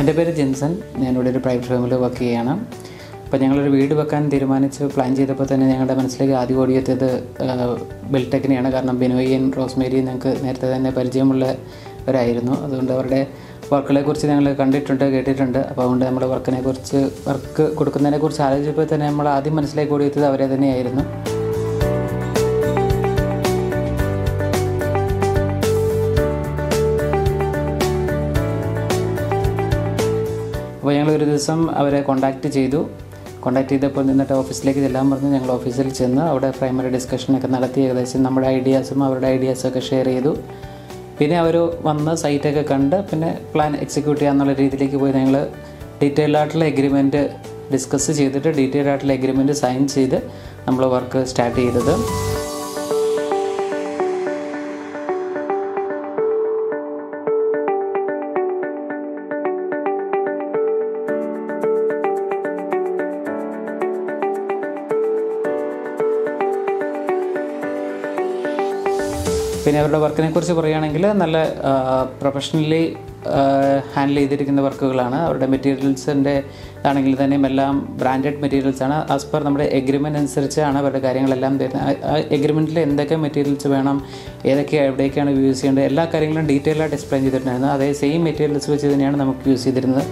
എൻ്റെ പേര് ജിൻസൺ ഞാനിവിടെ ഒരു പ്രൈവറ്റ് ഫേമിൽ വർക്ക് ചെയ്യുകയാണ് അപ്പോൾ ഞങ്ങളൊരു വീട് വെക്കാൻ തീരുമാനിച്ച് പ്ലാൻ ചെയ്തപ്പോൾ തന്നെ ഞങ്ങളുടെ മനസ്സിലേക്ക് ആദ്യം ഓടിയെത്തിയത് ബിൽടെക്കിനെയാണ് കാരണം ബിനോയിയും റോസ്മേരിയും ഞങ്ങൾക്ക് നേരത്തെ തന്നെ പരിചയമുള്ളവരായിരുന്നു അതുകൊണ്ട് അവരുടെ വർക്കുകളെ കുറിച്ച് ഞങ്ങൾ കണ്ടിട്ടുണ്ട് കേട്ടിട്ടുണ്ട് അപ്പോൾ അതുകൊണ്ട് നമ്മുടെ വർക്കിനെ കുറിച്ച് വർക്ക് കൊടുക്കുന്നതിനെ കുറിച്ച് ആലോചിച്ചപ്പോൾ തന്നെ നമ്മൾ ആദ്യം മനസ്സിലേക്ക് ഓടിയെത്തിയത് അവരെ തന്നെയായിരുന്നു അപ്പോൾ ഞങ്ങൾ ഒരു ദിവസം അവരെ കോൺടാക്റ്റ് ചെയ്തു കോൺടാക്ട് ചെയ്തപ്പോൾ നിന്നിട്ട് ഓഫീസിലേക്ക് ചെല്ലാൻ പറഞ്ഞ് ഞങ്ങൾ ഓഫീസിൽ ചെന്ന് അവിടെ പ്രൈമറി ഡിസ്കഷനൊക്കെ നടത്തി ഏകദേശം നമ്മുടെ ഐഡിയാസും അവരുടെ ഐഡിയാസൊക്കെ ഷെയർ ചെയ്തു പിന്നെ അവർ വന്ന് സൈറ്റൊക്കെ കണ്ട് പിന്നെ പ്ലാൻ എക്സിക്യൂട്ട് ചെയ്യാന്നുള്ള രീതിയിലേക്ക് പോയി ഞങ്ങൾ ഡീറ്റെയിൽഡ് ആയിട്ടുള്ള എഗ്രിമെൻറ്റ് ഡിസ്കസ് ചെയ്തിട്ട് ഡീറ്റെയിൽഡ് ആയിട്ടുള്ള എഗ്രിമെൻറ്റ് സൈൻ ചെയ്ത് നമ്മൾ വർക്ക് സ്റ്റാർട്ട് ചെയ്തത് പിന്നെ അവരുടെ വർക്കിനെ കുറിച്ച് പറയുകയാണെങ്കിൽ നല്ല പ്രൊഫഷണലി ഹാൻഡിൽ ചെയ്തിരിക്കുന്ന വർക്കുകളാണ് അവരുടെ മെറ്റീരിയൽസിൻ്റെ ആണെങ്കിൽ തന്നെയും എല്ലാം ബ്രാൻഡഡ് മെറ്റീരിയൽസ് ആണ് ആസ് പെർ നമ്മുടെ എഗ്രിമെൻ്റ് അനുസരിച്ചാണ് അവരുടെ കാര്യങ്ങളെല്ലാം തരുന്നത് ആ എഗ്രിമെൻറ്റിൽ എന്തൊക്കെ മെറ്റീരിയൽസ് വേണം ഏതൊക്കെ എവിടേക്കാണ് യൂസ് ചെയ്യേണ്ടത് എല്ലാ കാര്യങ്ങളും ഡീറ്റെയിൽ ആയിട്ട് എക്സ്പ്ലെയിൻ ചെയ്തിട്ടുണ്ടായിരുന്നു അതേ സെയിം മെറ്റീരിയൽസ് വെച്ച് തന്നെയാണ് നമുക്ക് യൂസ് ചെയ്തിരുന്നത്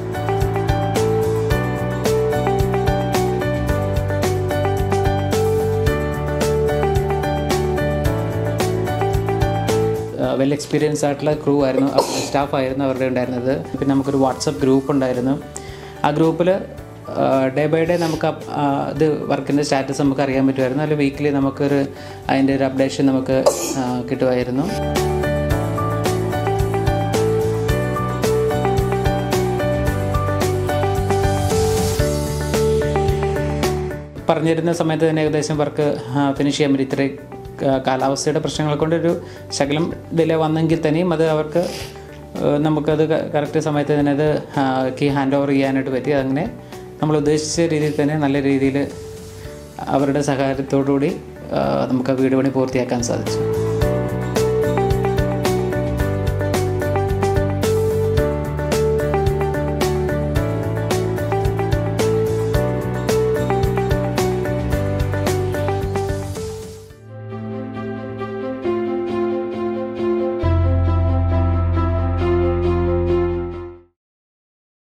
വെൽ എക്സ്പീരിയൻസ് ആയിട്ടുള്ള ക്രൂ ആയിരുന്നു സ്റ്റാഫ് ആയിരുന്നു അവരുടെ ഉണ്ടായിരുന്നത് പിന്നെ നമുക്കൊരു വാട്സപ്പ് ഗ്രൂപ്പ് ഉണ്ടായിരുന്നു ആ ഗ്രൂപ്പിൽ ഡേ ബൈ ഡേ നമുക്ക് അപ്- ആ, ഇത് വർക്കിൻ്റെ സ്റ്റാറ്റസ് നമുക്ക് അറിയാൻ പറ്റുമായിരുന്നു അല്ലെങ്കിൽ വീക്കിലി നമുക്കൊരു അതിൻ്റെ ഒരു അപ്ഡേഷൻ നമുക്ക് ആ, കിട്ടുമായിരുന്നു പറഞ്ഞിരുന്ന സമയത്ത് തന്നെ ഏകദേശം വർക്ക് ഫിനിഷ് ചെയ്യാൻ പറ്റി ഇത്ര കാലാവസ്ഥയുടെ പ്രശ്നങ്ങൾ കൊണ്ടൊരു ശകലം ഡിലേ വന്നെങ്കിൽ തന്നെയും അത് അവർക്ക് ആ, നമുക്കത് കറക്റ്റ് സമയത്ത് തന്നെ അത് കീ ഹാൻഡ് ഓവർ ചെയ്യാനായിട്ട് പറ്റി അങ്ങനെ നമ്മൾ ഉദ്ദേശിച്ച രീതിയിൽ തന്നെ നല്ല രീതിയിൽ അവരുടെ സഹകാരത്തോടുകൂടി ആ, നമുക്ക് ആ വീട് പണി പൂർത്തിയാക്കാൻ സാധിച്ചു